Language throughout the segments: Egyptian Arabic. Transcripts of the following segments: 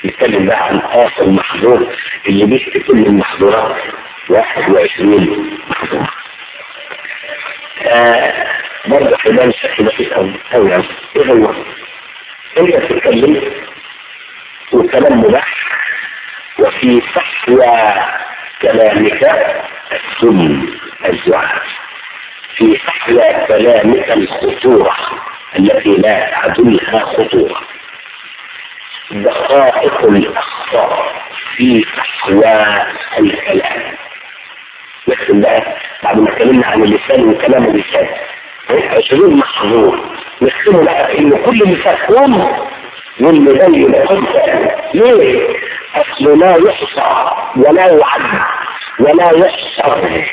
نتكلم بقى عن آخر محظور اللي بيحكي كل المحظورات 21 محظور آه برضه حبان شكل بسيط أوي أوي أوي إيه هو؟ أنت بتتكلم وكلام مباح وفي صحوى كلامك السم الزعاف في صحوى كلامك الخطورة التي لا تعدلها خطورة دقائق الأخطاء في صحوى الكلام لكن بقى بعد ما اتكلمنا عن اللسان وكلام اللسان عشرين محظور نختم بقى ان كل مسافهم والمبين خمسة ليه؟ اصل لا يحصى ولا يعد ولا يحصى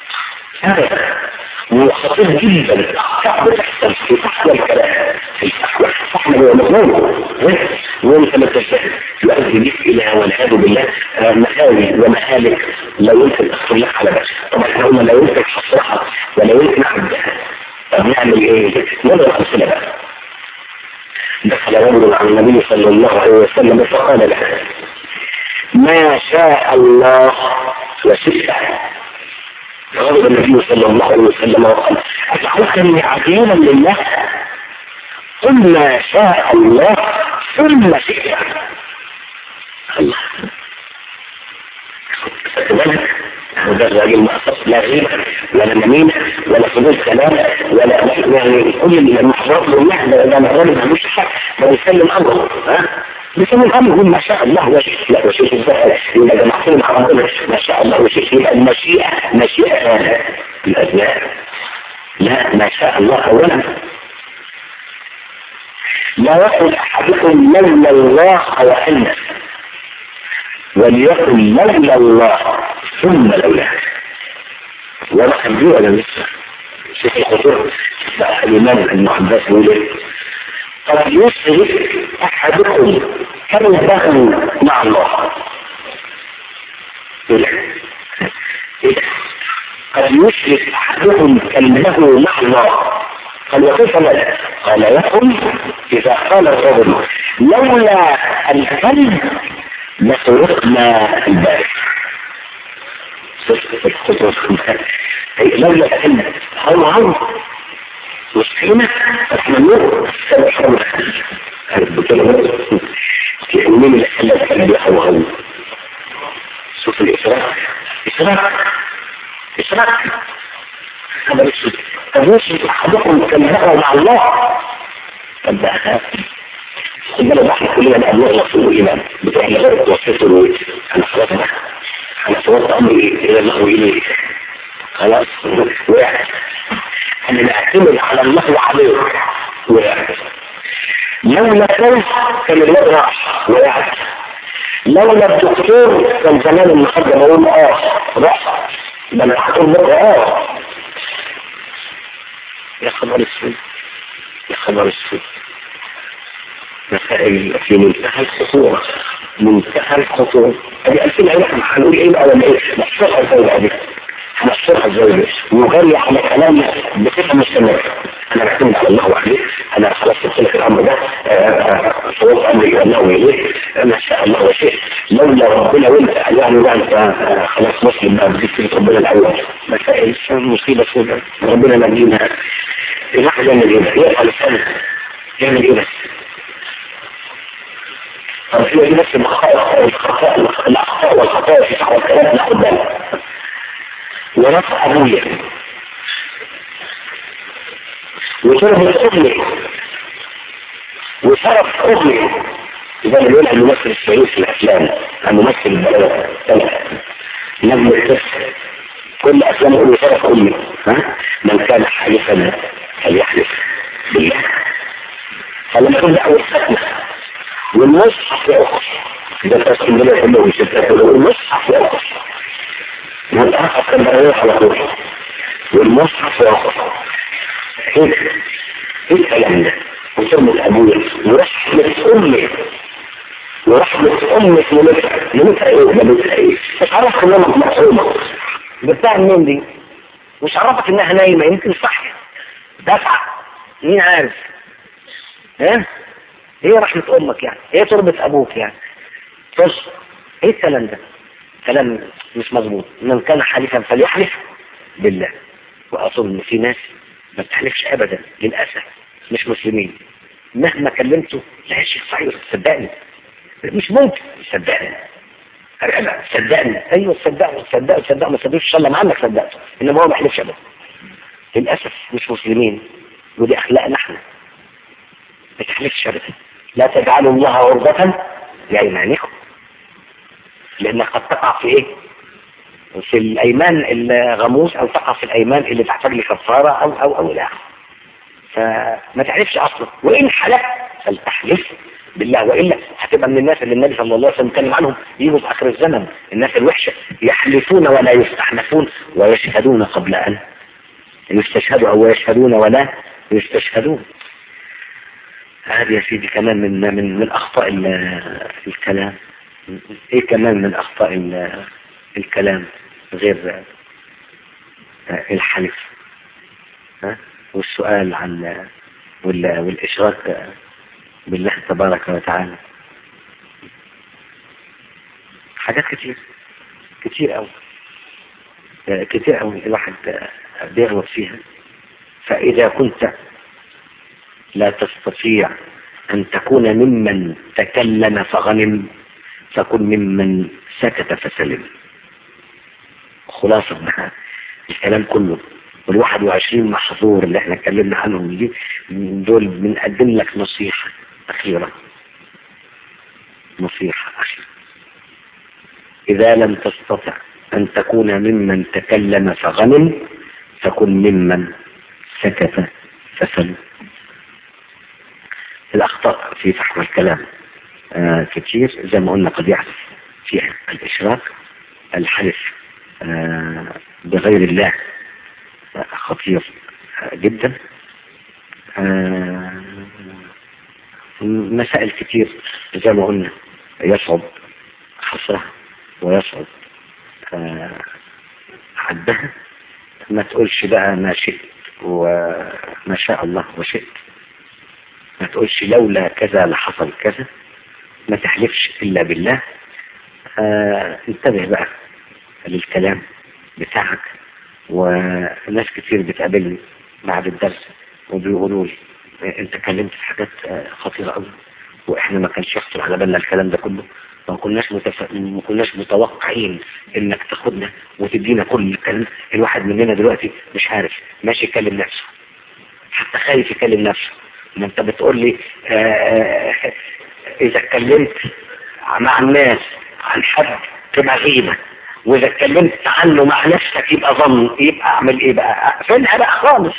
وخطير جدا صعب تحصل في صحوة الكلام في صحوة صحوة هو مضمون وانت ما تشتغل يؤدي بك الى والعياذ بالله مهاوي ومهالك لا يمكن تصلح على بشر طبعا احنا قلنا لا يمكن تصلحها ولا يمكن عبدها طب نعمل ايه؟ نضرب امثله بقى دخل رجل على النبي صلى الله عليه وسلم فقال له ما شاء الله وشئت غضب النبي صلى الله عليه وسلم وقال اجعلتني عديلا لله قل ما شاء الله ثم شئت الله فكذلك وده الراجل ما أصف لا غيبة ولا نميمة ولا فضول كلام ولا يعني كل المحظورات لله ده ده الراجل ما عندوش حق ده بيسلم أمره ها بيسلم الأمر يقول ما شاء الله وشئت لا وشئت ازاي يبقى ده محصول مع ربنا ما شاء الله وشئت يبقى المشيئة مشيئة الأزياء لا ما شاء الله أولا لا يقل أحدكم لولا الله وأنت وليكن لولا الله ثم لولا واضح دي ولا لسه شوف الخطوره الامام ابن عباس يقول ايه قد يشرك احدكم كلبه مع الله ايه ايه قد يشرك احدكم كلبه مع الله قال وكيف لا قال يقول اذا قال الرجل لولا الكلب لسرقنا البارح لولا الكلب هو هو مسكينة احنا نور سبحانه يعني مين اللي خلى الكلب هو هو شوف الإسراء إسراء إسراء هذا الشيء طب يشرك أحدكم كلبه مع الله طب ده خلينا احنا كلنا بقى نغلط في الايمان بتاع غير وصفت الويت انا خلاص بقى انا صورت امري الى الله واليه خلاص وقعت انا نعتمد على الله وعليه وقعت لولا كيف كان الواد راح وقعت لولا الدكتور كان زمان النهارده بقول اه راح ده انا هقول بكره اه يا خبر اسود يا خبر اسود مسائل في منتهى الخطورة منتهى الخطورة ادي ألفين عين هنقول ايه بقى ولا ايه نحصرها ازاي بقى دي هنحصرها ازاي وغير على كلامنا بصفة مستمرة انا بعتمد على الله وحده انا خلاص قلت لك الامر ده صوت امري الى الله واليه ما شاء الله وشيء لولا ربنا وانت يعني بقى انت خلاص مسلم بقى بذكر ربنا الاول مسائل مصيبة سوداء ربنا نجينا الواحد يعمل ايه؟ يقع لسانه يعمل ايه بس؟ طب هي دي نفس الخطأ الخطأ الأخطاء والخطأ في صحوة الكلام ناخد بالك ورفع أبويا وشرب أمي وشرف أمي إذا اللي يقول الممثل السعيد في الأفلام الممثل البلد نجم الكسر كل أفلام يقول شرف أمي ها من كان حالفا فليحلف بالله فلما تبدأ والسكنة والمصحف يا أخي ده تسكن بلا كله مش التاكل والمصحف يا أخي والآخر كان بقى على طول والمصحف يا أخي هيك ايه الكلام ده وكلمة أبويا ورحمة أمي ورحمة أمك لمتها لمتها إيه لمتها إيه مش عارف إن أنا مقصودة جبتها منين دي مش عرفك انها نايمة يمكن صح دفعة مين عارف ايه ايه رحمة امك يعني ايه تربة ابوك يعني طز ايه الكلام ده كلام مش مظبوط من كان حالفا فليحلف بالله واظن ان في ناس ما بتحلفش ابدا للاسف مش مسلمين مهما كلمته لا يا شيخ صحيح صدقني مش ممكن صدقني لا صدقني ايوه صدقني صدقني صدقني ما تصدقش ان شاء الله معاك صدقته انما هو ما يحلفش ابدا للاسف مش مسلمين ودي اخلاقنا احنا ما تحلفش ابدا لا تجعلوا الله عرضة لايمانكم لانك قد تقع في ايه في الايمان الغموس او تقع في الايمان اللي تحتاج لكفاره او او او الى اخره فما تحلفش اصلا وان حلف فلتحلف بالله والا هتبقى من الناس اللي النبي صلى الله عليه وسلم اتكلم عنهم يجوا في اخر الزمن الناس الوحشه يحلفون ولا يستحنفون ويشهدون قبل ان يستشهدوا او يشهدون ولا يستشهدون هذه يا سيدي كمان من من من اخطاء الكلام ايه كمان من اخطاء الكلام غير الحلف ها والسؤال عن والاشراك بالله تبارك وتعالى حاجات كتير كتير قوي كتير قوي الواحد بيغلط فيها فاذا كنت لا تستطيع أن تكون ممن تكلم فغنم فكن ممن سكت فسلم خلاصة بها الكلام كله والواحد وعشرين محظور اللي احنا اتكلمنا عنهم دي دول بنقدم لك نصيحة أخيرة نصيحة أخيرة إذا لم تستطع أن تكون ممن تكلم فغنم فكن ممن سكت فسلم الأخطاء في فحم الكلام آه كتير زي ما قلنا قد يحدث فيها الإشراك الحلف آه بغير الله آه خطير جدا مسائل كتير زي ما قلنا يصعب حصرها ويصعب عدها ما تقولش بقى ما شئت وما شاء الله وشئت ما تقولش لولا كذا لحصل كذا ما تحلفش إلا بالله آه انتبه بقى للكلام بتاعك وناس كتير بتقابلني بعد الدرس وبيقولوا لي انت كلمت في حاجات خطيرة قوي واحنا ما كانش يخطر على بالنا الكلام ده كله ما كناش متف... ما كناش متوقعين انك تاخدنا وتدينا كل الكلام الواحد مننا دلوقتي مش عارف ماشي يكلم نفسه حتى خايف يكلم نفسه ما انت بتقول لي آه اذا اتكلمت مع الناس عن حد تبقى غيبة واذا اتكلمت عنه مع نفسك يبقى ظن يبقى اعمل ايه بقى فينها بقى خالص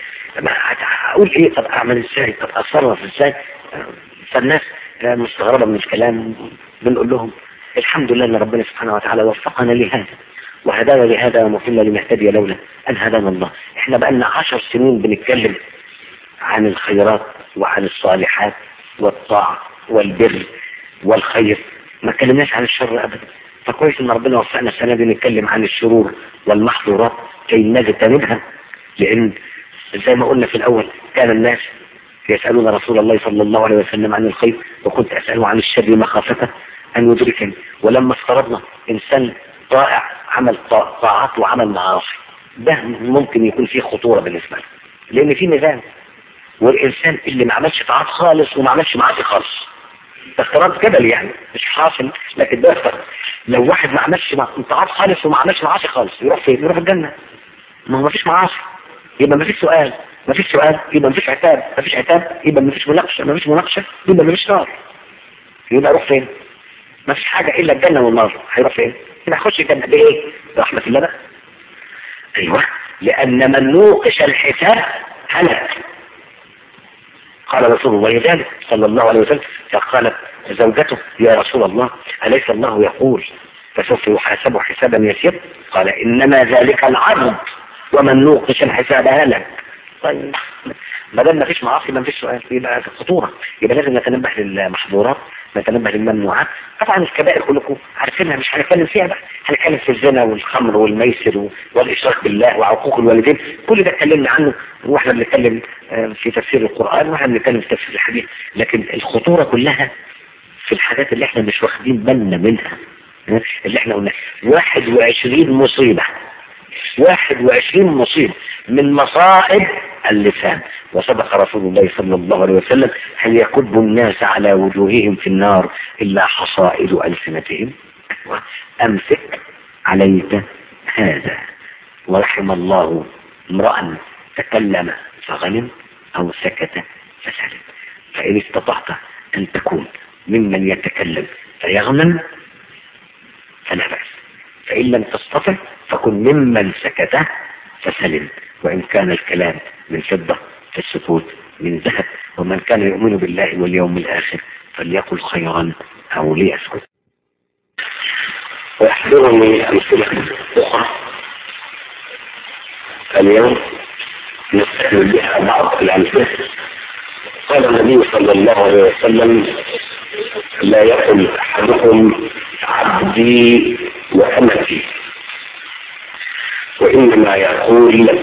اقول ايه طب اعمل ازاي طب اتصرف ازاي فالناس مستغربة من الكلام بنقول لهم الحمد لله ان ربنا سبحانه وتعالى وفقنا لهذا وهدانا لهذا وما كنا لنهتدي لولا ان هدانا الله احنا بقالنا عشر سنين بنتكلم عن الخيرات وعن الصالحات والطاعة والبر والخير ما اتكلمناش عن الشر ابدا فكويس ان ربنا وفقنا السنة دي نتكلم عن الشرور والمحظورات كي نجتنبها لان زي ما قلنا في الاول كان الناس يسألون رسول الله صلى الله عليه وسلم عن الخير وكنت أسأله عن الشر مخافة أن يدركني ولما افترضنا إنسان طائع عمل طاعات وعمل معاصي ده ممكن يكون فيه خطورة بالنسبة له لأن في نظام والإنسان اللي ما عملش طاعات خالص وما عملش معاصي خالص افتراض جبل يعني مش حاصل لكن ده افتراض لو واحد ما عملش طاعات خالص وما عملش معاصي خالص يروح فين؟ يروح الجنة ما هو ما فيش معاصي يبقى ما فيش سؤال ما فيش سؤال يبقى ما فيش عتاب ما فيش عتاب يبقى ما فيش مناقشة ما فيش مناقشة يبقى ما فيش نار يبقى يروح فين ما فيش حاجة إلا الجنة والنار هيروح فين يبقى هيخش الجنة بإيه برحمة الله بقى أيوة لأن من نوقش الحساب هلك قال رسول الله ذلك صلى الله عليه وسلم فقالت زوجته يا رسول الله أليس الله يقول فسوف يحاسب حسابا يسير قال إنما ذلك العرض ومن نوقش الحساب هلك طيب ما دام مفيش معاصي ما فيش سؤال يبقى خطورة يبقى لازم نتنبه للمحظورات نتنبه للممنوعات طبعا الكبائر كلكم عارفينها مش هنتكلم فيها بقى هنتكلم في الزنا والخمر والميسر والاشراك بالله وعقوق الوالدين كل ده اتكلمنا عنه واحنا بنتكلم في تفسير القرآن واحنا بنتكلم في تفسير الحديث لكن الخطورة كلها في الحاجات اللي احنا مش واخدين بالنا منها اللي احنا قلنا 21 مصيبة 21 مصيبة من مصائب اللسان وصدق رسول الله صلى الله عليه وسلم هل يكب الناس على وجوههم في النار إلا حصائد ألسنتهم أمسك عليك هذا ورحم الله امرأ تكلم فغنم أو سكت فسلم فإن استطعت أن تكون ممن يتكلم فيغنم فلا بأس فإن لم تستطع فكن ممن سكت فسلم وإن كان الكلام من فضة فالسكوت من ذهب ومن كان يؤمن بالله واليوم الآخر فليقل خيرا أو ليسكت ويحضرني أمثلة أخرى اليوم نستكمل بها بعض الأمثلة قال النبي صلى الله عليه وسلم لا يقل أحدكم عبدي وأمتي وإنما يقول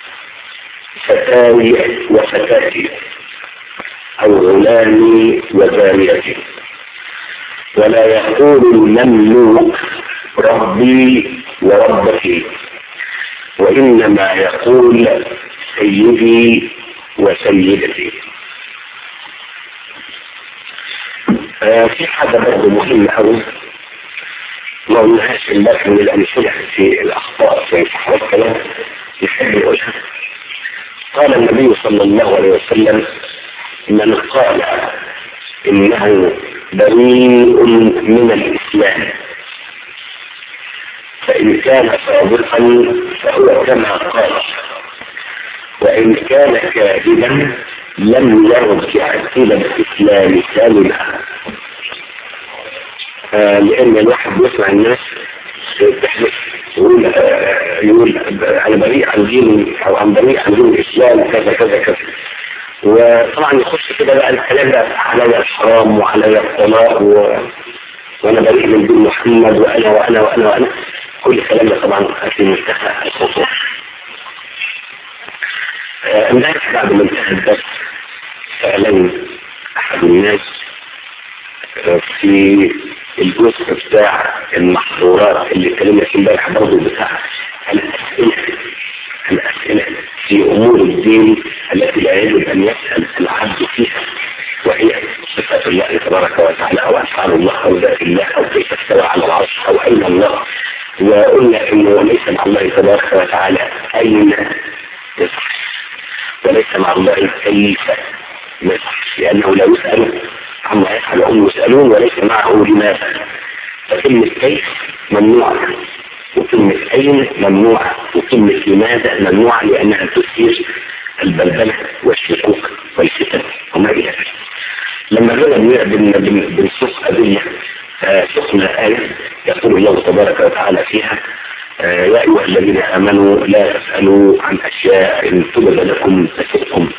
فتاي وفتاتي أو غلامي وجاريتي ولا يقول المملوك ربي وربتي وإنما يقول سيدي وسيدتي آه في حاجة برضه مهمة أوي ما قلناهاش امبارح من الأمثلة في الأخطاء في صحوة الكلام يحب يقولها قال النبي صلى الله عليه وسلم من قال إنه بريء من الإسلام فإن كان صادقا فهو كما قال وإن كان كاذبا لم يرجع إلى الإسلام سالما آه لأن الواحد يسمع الناس تحلف يقول آه يقول أنا بريء عن دين أو عن بريء عن دين الإسلام كذا كذا كذا وطبعا يخش كده بقى الكلام ده علي الحرام وعلي الطلاق و... وانا بريء من دين محمد وانا وانا وانا وانا كل الكلام ده طبعا في منتهى الخطوره امبارح بعد ما انتهى الدرس سألني احد الناس في الجزء بتاع المحظورات اللي اتكلمنا فيه امبارح برضه بتاع الاسئله الاسئله في امور الدين التي لا يجب ان يسال العبد فيها وهي صفات الله تبارك وتعالى او افعال الله او ذات الله او كيف استوى على العرش او اين الله وقلنا انه ليس مع الله تبارك وتعالى اين يصح وليس مع الله كيف يصح لانه لا يسال عما يفعل هم يسالون وليس معه لماذا فكلمه كيف ممنوعه وكلمة أين ممنوعة وكلمة لماذا ممنوعة لأنها تثير البلبلة والشكوك والفتن وما إلى ذلك. لما جينا بنسوق أدلة سقنا آية يقول الله تبارك وتعالى فيها يا أيها الذين آمنوا لا تسألوا عن أشياء إن تبد لكم تسؤكم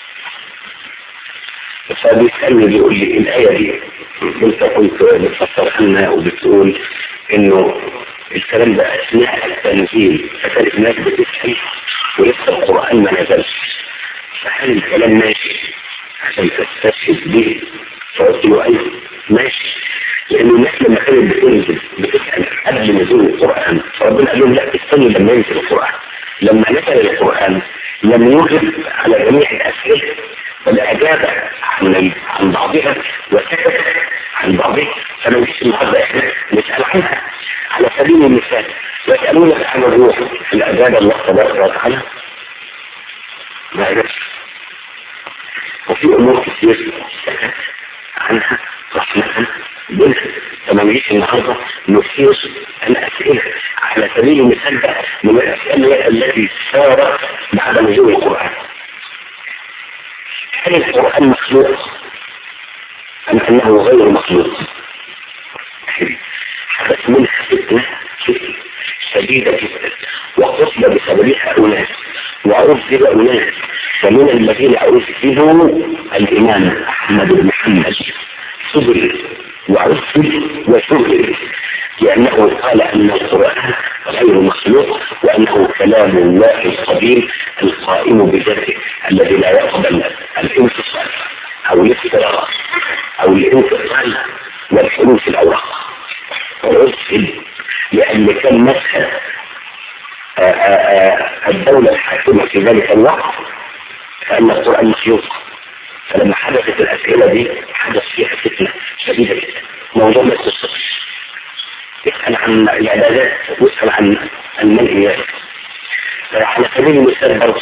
فبيسألني بيقول لي الآية دي انت كنت بتفسر عنها وبتقول انه الكلام ده اثناء التنزيل فكانت الناس بتسأل ولسه القرآن ما نزلش فهل الكلام ماشي عشان تستشهد به فقلت له ايوه ماشي لان الناس لما كانت بتنزل بتسأل قبل نزول القرآن فربنا قال لهم لا استنوا لما ينزل القرآن لما نزل القرآن لم يوجد على جميع الأسئلة بل أجاب عن عن بعضها وسكت عن بعضها فما نجيش النهارده احنا نسأل عنها على سبيل المثال يسألونك عن الروح هل أجاب الله تبارك وتعالى؟ ما أجابش وفي أمور كثير سكت عنها رحمة منها فما نجيش النهارده نثير الأسئلة على سبيل المثال ده من الأسئلة التي صارت بعد نزول القرآن هل القرآن مخلوق أم أنه غير مخلوق حدث منها فتنة فتنة شديدة جدا وقصد بسببها أناس وعذب أناس ومن الذين عذبوا الإمام أحمد بن حنبل صبر وعذب وسجن لأنه قال أن القرآن غير مخلوق وأنه كلام الله القديم القائم بذاته الذي لا يقبل الانفصال أو الافتراء أو الانفصال والحلول في الأوراق ويسهل لأن كان مشهد الدولة الحاكمة في ذلك الوقت فأن القرآن مخلوق فلما حدثت الأسئلة دي حدث فيها فتنة شديدة جدا موضوع ما يتصلش يسأل عن العبادات ويسأل عن المنهيات على سبيل المثال برضه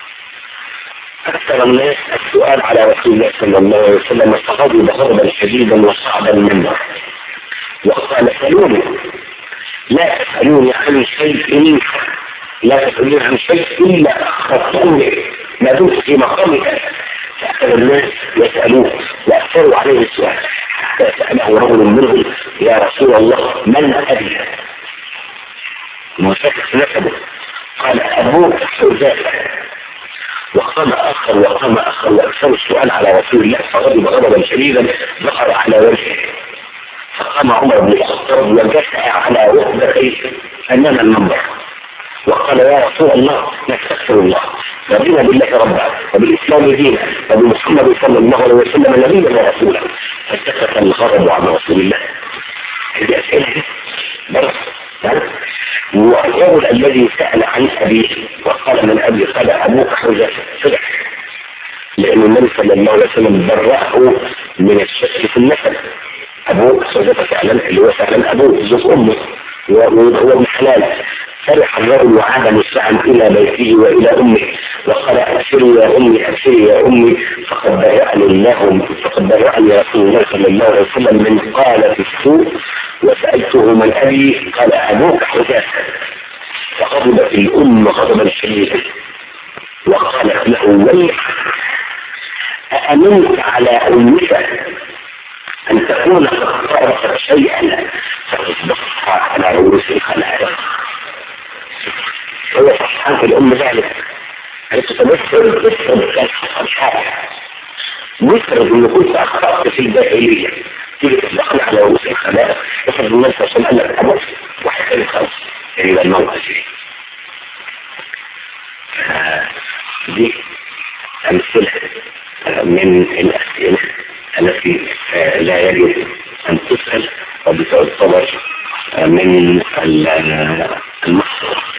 أكثر الناس السؤال على رسول الله صلى الله عليه وسلم فغضب غضبا شديدا وصعدا منه وقال سلوني لا تسألوني عن شيء لا تسألوني عن شيء إلا أخذتوني ما دمت في مقامك فأكثر الناس يسألوه وأكثروا عليه السؤال حتى سأله رجل منهم يا رسول الله من أبي وشكك نسبه قال أبوك حذافة وقام آخر وقام آخر وأكثر السؤال على رسول الله فغضب غضبا شديدا ظهر على وجهه فقام عمر بن الخطاب وجسع على ركبتيه أمام المنبر وقال يا رسول الله نستغفر الله رضينا بالله ربا وبالإسلام دينا وبمحمد صلى الله عليه وسلم نبيا ورسولا فسكت الغضب عن رسول الله هذه أسئلة بس والرجل الذي سأل عن أبيه وقال من أبي قال أبوك حذافة صدق لأن النبي صلى الله عليه وسلم برأه من الشك في النسب أبوه حذافة فعلا اللي هو فعلا أبوه زوج أمه وهو ابن حلال فرح الرجل وعاد مسرعا الى بيته والى امه وقال ابشري يا امي ابشري يا امي فقد برأني الله فقد برأني رسول الله صلى الله عليه وسلم من قال في السوء وسألته من ابي قال ابوك حذافه فغضبت الام غضبا شديدا وقالت له ويحك أأمنت على أمك أن تكون قد طرفت شيئا فتصبحها على رؤوس الخلائق هو فرحان في الأم ذلك قالت تمثل افرض كان حصل حاجة نفرض إن كنت أخطأت في الجاهلية تيجي تطلقني على رؤوس الخلائق افرض الناس عشان قال لك أبوك واحد تاني خالص يعني ده الموقف دي دي أمثلة من الأسئلة التي لا يجب أن تسأل وبتعتبر من المحصر